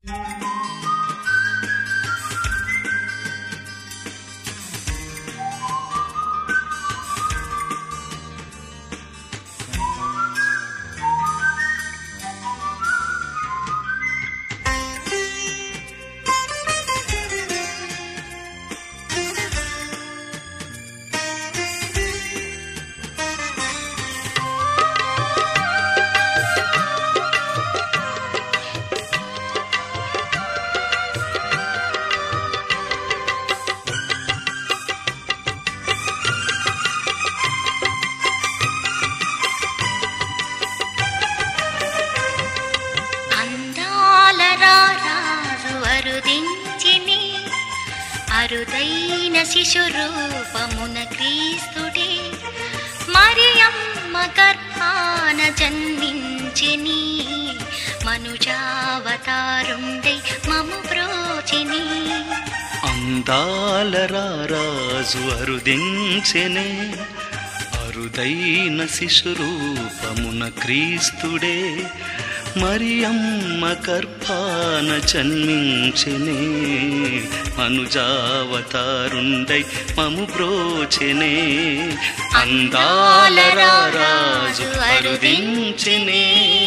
అందాల రారాజు అరుదించిని అరుదైన శిశురూపమున క్రీస్తుడే మరియమ్మ గర్భాన జన్మించిని మనుజావతారుండై మము బ్రోచిని అందాల రారాజు అరుదించెనే అరుదైన శిశురూపమున క్రీస్తుడే మరియమ్మ గర్భాన జన్మించెనే అనుజావతారుండై మము బ్రోచెనే అందాల రారాజు అరుదించెనే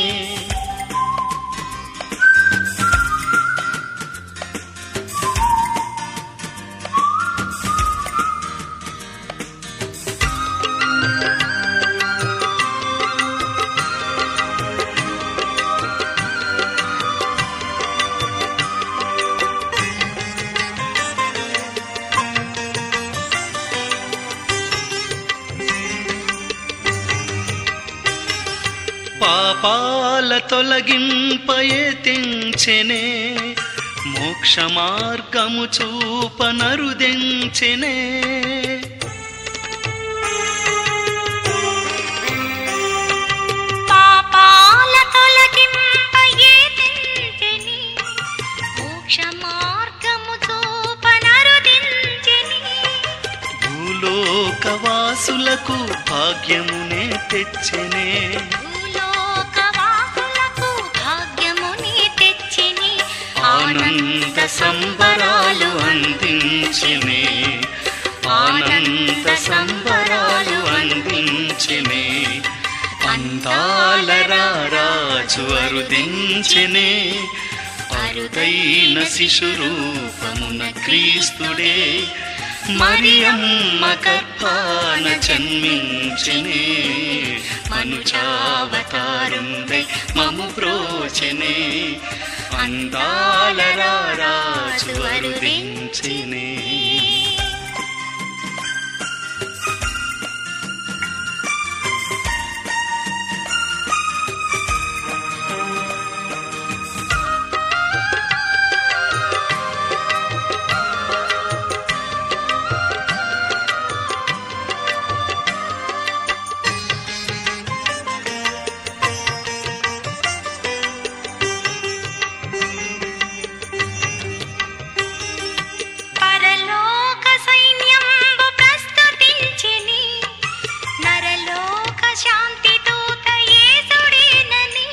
పాపాల తొలగింపయే తెంచెనే మోక్ష మార్గము చూపనరుదెంచెనే పాపాల తొలగింపయే తెంచెని మోక్ష మార్గము చూపనరుదించెని భూలోకవాసులకు భాగ్యమునే తెచ్చెనే భూలోకవాసులకు భాగ్యముని తెచ్చిని ఆనంద సంబరాలు అందించెనే ఆనంద సంబరాలు అందించెనే అందాల రారాజు అరుదించెనే అరుదైన శిశురూపమున క్రీస్తుడే మరియమ్మ గర్భాన జన్మించెనే మనుచావతారుండై మము ప్రోచెనే అందాల రారాజు అరుదించెనే పరలోక సైన్యంబు ప్రస్తుతించిని నరలోక శాంతి దూత యేసుడేనని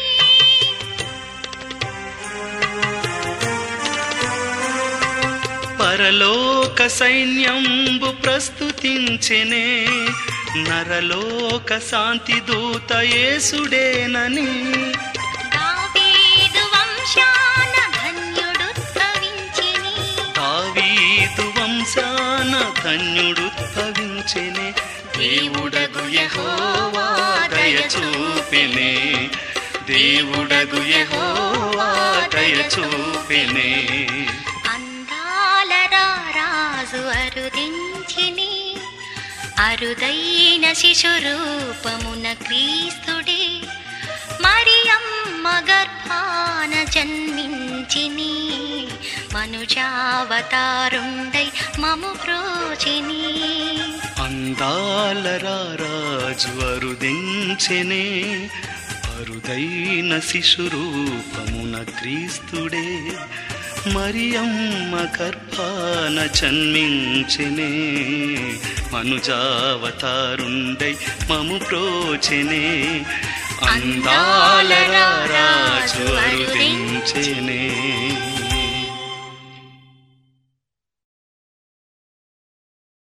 పరలోక సైన్యంబు ప్రస్తుతించెనే నరలోక శాంతి దూత యేసుడేనని దావీదు వంశాన ధన్యుడుద్భవించిని దావీదు వంశాన ధన్యుడుద్భవించెనే దేవుడగు యెహోవా దయ చూపెనే దేవుడగు యెహోవా దయ చూపెనే అందాల రారాజు అరుదించిని అరుదైన శిశురూపమున క్రీస్తుడే మరియమ్మ గర్భాన జన్మించిని మనుజావతారుండై మము ప్రోచిని అందాల రారాజు అరుదించెనే అరుదైన శిశురూపమున క్రీస్తుడే మరియమ్మ గర్భాన జన్మించెనే మనుజావతారుండై మము ప్రోచెనే అందాల రారాజు అరుదించెనే